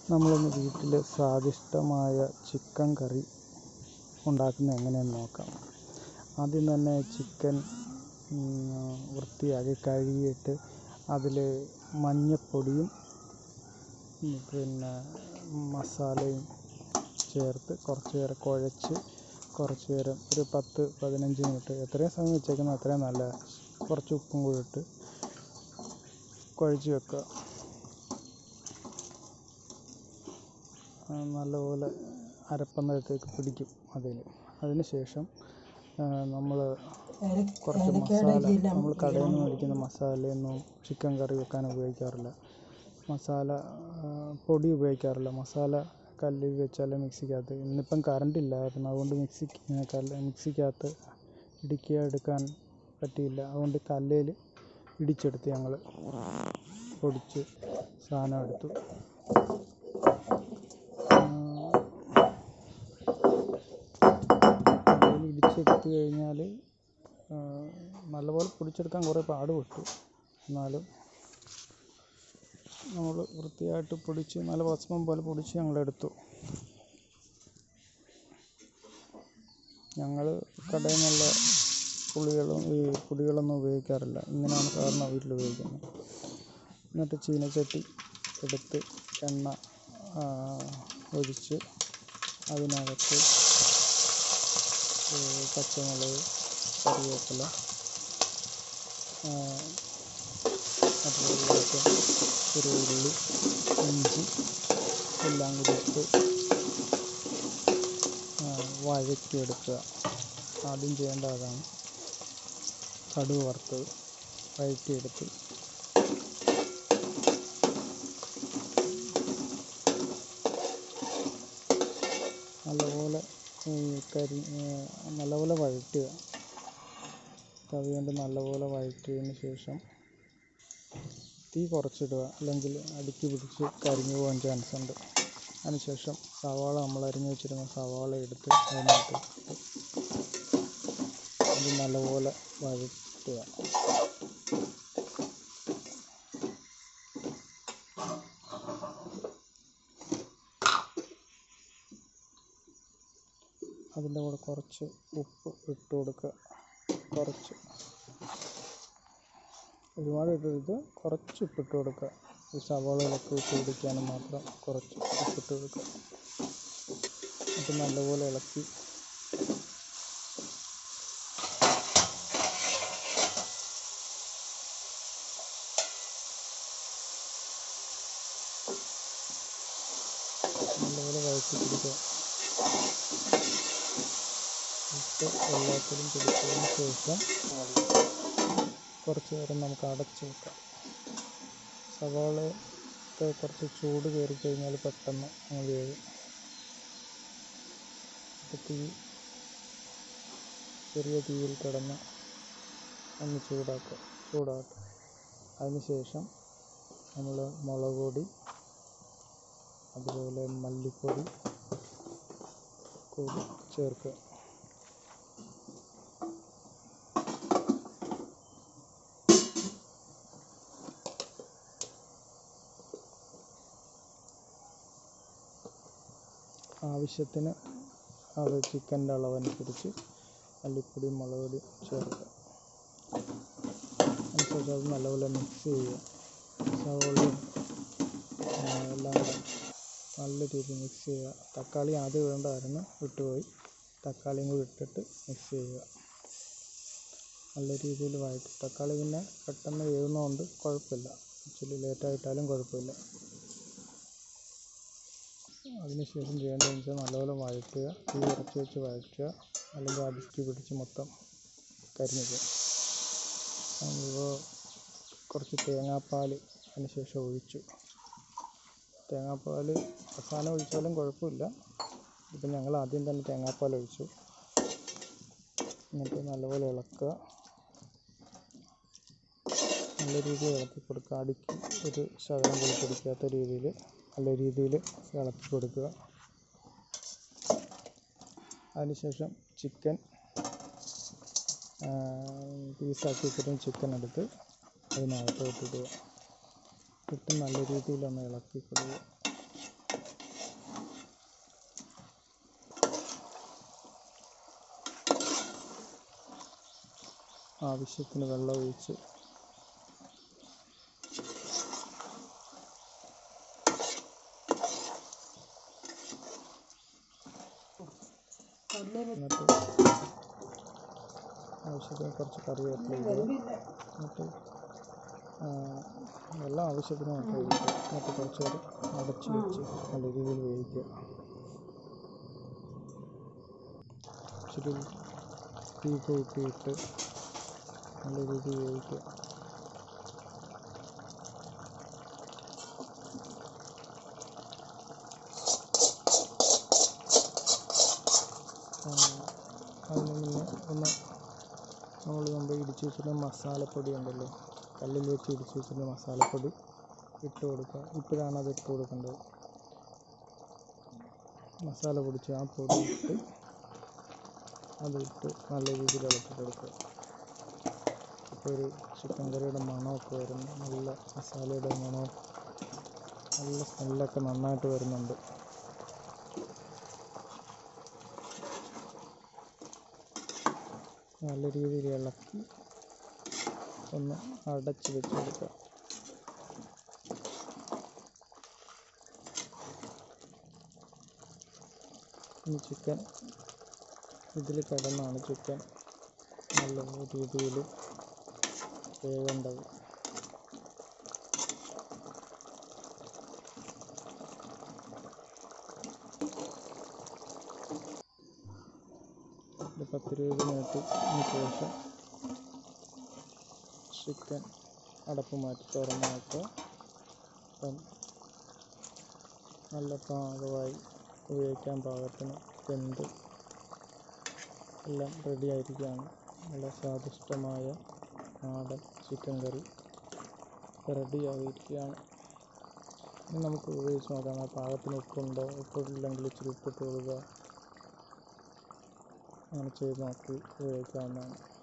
നമ്മളിന്ന് വീട്ടിൽ സ്വാദിഷ്ടമായ ചിക്കൻ കറി ഉണ്ടാക്കുന്നത് എങ്ങനെയെന്ന് നോക്കാം ആദ്യം തന്നെ ചിക്കൻ വൃത്തിയാക്കി കഴുകിയിട്ട് അതിൽ മഞ്ഞൾപ്പൊടിയും പിന്നെ മസാലയും ചേർത്ത് കുറച്ച് നേരം കുഴച്ച് കുറച്ച് നേരം ഒരു പത്ത് പതിനഞ്ച് മിനിറ്റ് എത്രയും സമയം വെച്ചേക്കുന്നോ അത്രയും നല്ലതാണ് കുറച്ച് ഉപ്പും കൂടി ഇട്ട് കുഴച്ച് വെക്കുക നല്ലപോലെ അരപ്പന്നത്തേക്ക് പിടിക്കും അതിൽ അതിന് ശേഷം നമ്മൾ കുറച്ച് മസാല നമ്മൾ കടയിൽ നിന്ന് മേടിക്കുന്ന മസാലയൊന്നും ചിക്കൻ കറി വെക്കാൻ ഉപയോഗിക്കാറില്ല മസാല പൊടി ഉപയോഗിക്കാറില്ല മസാല കല്ലിൽ വെച്ചാൽ മിക്സിക്കകത്ത് ഇന്നിപ്പം കറണ്ട് ഇല്ലായിരുന്നു അതുകൊണ്ട് മിക്സി കല്ല് മിക്സിക്കകത്ത് ഇടിക്കുക എടുക്കാൻ പറ്റിയില്ല അതുകൊണ്ട് കല്ലിൽ ഇടിച്ചെടുത്ത് ഞങ്ങൾ പൊടിച്ച് സാധനം എടുത്തു കല്ലിൽ ഇടിച്ചെടുത്ത് കഴിഞ്ഞാൽ നല്ലപോലെ പൊടിച്ചെടുക്കാൻ കുറേ പാടുപെട്ടു എന്നാലും നമ്മൾ വൃത്തിയായിട്ട് പൊടിച്ച് നല്ല ഭസ്മം പോലെ പൊടിച്ച് ഞങ്ങളെടുത്തു ഞങ്ങൾ കടയിൽ നിന്നുള്ള പുളികളും ഈ പൊടികളൊന്നും ഉപയോഗിക്കാറില്ല ഇങ്ങനെയാണ് സാധാരണ വീട്ടിൽ ഉപയോഗിക്കുന്നത് എന്നിട്ട് ചീനച്ചട്ടി എടുത്ത് എണ്ണ ഒഴിച്ച് അതിനകത്ത് പച്ചമുളക് കറിവേപ്പില അതുപോലെ ഒരു ഉള്ളി ഇഞ്ചി എല്ലാം കൂടി ഇട്ട് വഴറ്റിയെടുക്കുക ആദ്യം ചെയ്യേണ്ട അതാണ് കടുക് വറുത്തത് വഴറ്റിയെടുത്ത് നല്ലപോലെ കരി നല്ലപോലെ വഴറ്റുക തവി കൊണ്ട് നല്ലപോലെ വഴറ്റിയതിന് ശേഷം തീ കുറച്ചിടുക അല്ലെങ്കിൽ അടുക്കി പിടിച്ച് കരിഞ്ഞു പോകാൻ ചാൻസ് ഉണ്ട് അതിനുശേഷം സവാള നമ്മൾ അരിഞ്ഞു വെച്ചിരുന്ന സവാള എടുത്ത് അതിനകത്ത് ഇട്ട് അത് നല്ലപോലെ വഴറ്റുക അതിൻ്റെ കൂടെ കുറച്ച് ഉപ്പ് ഇട്ട് കൊടുക്കുക കുറച്ച് ഒരുപാട് ഇടരുത് കുറച്ച് ഉപ്പിട്ട് കൊടുക്കുക ഈ സവാളയിലൊക്കെ ഉപ്പ് പിടിക്കാനും മാത്രം കുറച്ച് ഉപ്പിട്ട് കൊടുക്കുക എന്നിട്ട് നല്ലപോലെ ഇളക്കി നല്ലപോലെ വഴറ്റി പിടിക്കുക ഉപ്പ് എല്ലാത്തിലും പിടിച്ചതിന് ശേഷം കുറച്ച് നേരം നമുക്ക് അടച്ച് വെക്കാം സവാളയൊക്കെ കുറച്ച് ചൂട് കയറി കഴിഞ്ഞാൽ പെട്ടെന്ന് അങ്ങ് വേവും അപ്പോൾ തീ ചെറിയ തീയിൽ കിടന്ന് ഒന്ന് ചൂടാക്കുക ചൂടാക്കുക അതിന് ശേഷം നമ്മൾ മുളക് പൊടി അതുപോലെ മല്ലിപ്പൊടി കൂടി ചേർക്കുക ആവശ്യത്തിന് അത് ചിക്കൻ്റെ അളവനുസരിച്ച് മല്ലിപ്പൊടി മുളക് പൊടി ചേർക്കുക അതിനുശേഷം അത് നല്ലപോലെ മിക്സ് ചെയ്യുക സവോളയും എല്ലാം കൂടെ നല്ല രീതിയിൽ മിക്സ് ചെയ്യുക തക്കാളി ആദ്യം ഇടേണ്ടതായിരുന്നു വിട്ടുപോയി തക്കാളിയും കൂടി ഇട്ടിട്ട് മിക്സ് ചെയ്യുക നല്ല രീതിയിൽ വഴറ്റി തക്കാളി പിന്നെ പെട്ടെന്ന് വേവുന്നതുകൊണ്ട് കുഴപ്പമില്ല ഇച്ചിരി ലേറ്റായിട്ടാലും കുഴപ്പമില്ല അതിനുശേഷം ചെയ്യേണ്ടതെന്ന് വെച്ചാൽ നല്ലപോലെ വഴറ്റുക തീ കുറച്ച് വെച്ച് വഴറ്റുക അല്ലെങ്കിൽ അടുക്കി പിടിച്ച് മൊത്തം കരിഞ്ഞു പോകും ഇപ്പോൾ കുറച്ച് തേങ്ങാപ്പാൽ അതിന് ശേഷം ഒഴിച്ചു തേങ്ങാപ്പാൽ അവസാനം ഒഴിച്ചാലും കുഴപ്പമില്ല ഇപ്പം ഞങ്ങൾ ആദ്യം തന്നെ തേങ്ങാപ്പാൽ ഒഴിച്ചു എന്നിട്ട് നല്ലപോലെ ഇളക്കുക നല്ല രീതിയിൽ ഇളക്കി കൊടുക്കുക അടുക്കി ഒരു ശകലം പോലും പിടിക്കാത്ത രീതിയിൽ നല്ല രീതിയിൽ ഇളക്കി കൊടുക്കുക അതിനുശേഷം ചിക്കൻ പീസാക്കി വെച്ചിട്ട് ചിക്കൻ എടുത്ത് അതിനകത്തോട്ട് ഇടുക ഇട്ട് നല്ല രീതിയിലൊന്ന് ഇളക്കി കൊടുക്കുക ആവശ്യത്തിന് വെള്ളം ഒഴിച്ച് എന്നിട്ട് ആവശ്യത്തിന് കുറച്ച് കറിവേപ്പില ഇടുക എന്നിട്ട് ആ, വെള്ളം ആവശ്യത്തിന് മാത്രം ഒഴിക്കുക എന്നിട്ട് കുറച്ച് നേരം അടച്ച് വെച്ച് നല്ല രീതിയിൽ വേവിക്കുക ഇച്ചിരി തീ കൂട്ടിയിട്ട് നല്ല രീതിയിൽ വേവിക്കുക ആ, അതിന് മുന്നേ ഒന്ന് നമ്മൾ മുമ്പ് ഇടിച്ച് വെച്ചിട്ട് മസാലപ്പൊടി ഉണ്ടല്ലോ കല്ലിൽ വെച്ച് ഇടിച്ച് വെച്ചിട്ട് മസാലപ്പൊടി ഇട്ട് കൊടുക്കുക ഇപ്പോഴാണ് അത് ഇട്ട് കൊടുക്കേണ്ടത് മസാല പൊടിച്ച് ആ പൊടി ഇട്ട് അതിട്ട് നല്ല രീതിയിൽ ഇളക്കി കൊടുക്കുക ഇപ്പോൾ ഒരു ചിക്കൻ കറിയുടെ മണമൊക്കെ വരും നല്ല മസാലയുടെ മണവും നല്ല സ്മെല്ലൊക്കെ നന്നായിട്ട് വരുന്നുണ്ട് നല്ല രീതിയിൽ ഇളക്കി ഒന്ന് അടച്ച് വെച്ച് കൊടുക്കുക ഇനി ചിക്കൻ ഇതിൽ കിടന്നാണ് ചിക്കൻ നല്ല രീതിയിൽ വേവേണ്ടത് ഒരു പത്തിരുപത് മിനിറ്റിന് ശേഷം ചിക്കൻ അടപ്പ് മാറ്റി തുറന്ന് നോക്കുക അപ്പം നല്ല പാകമായി ഉപയോഗിക്കാൻ പാകത്തിന് വെന്ത് എല്ലാം റെഡി ആയിരിക്കുകയാണ് നല്ല സ്വാദിഷ്ടമായ നാടൻ ചിക്കൻ കറി റെഡി ആയിരിക്കുകയാണ് ഇനി നമുക്ക് ഉപയോഗിച്ച് നോക്കാം ആ പാകത്തിന് ഉപ്പുണ്ടോ ഉപ്പില്ലെങ്കിൽ ഇച്ചിരി ഉപ്പിട്ട് കൊടുക്കുക അങ്ങനെ ചെയ്ത് നോക്കി ഉപയോഗിക്കാവുന്നതാണ്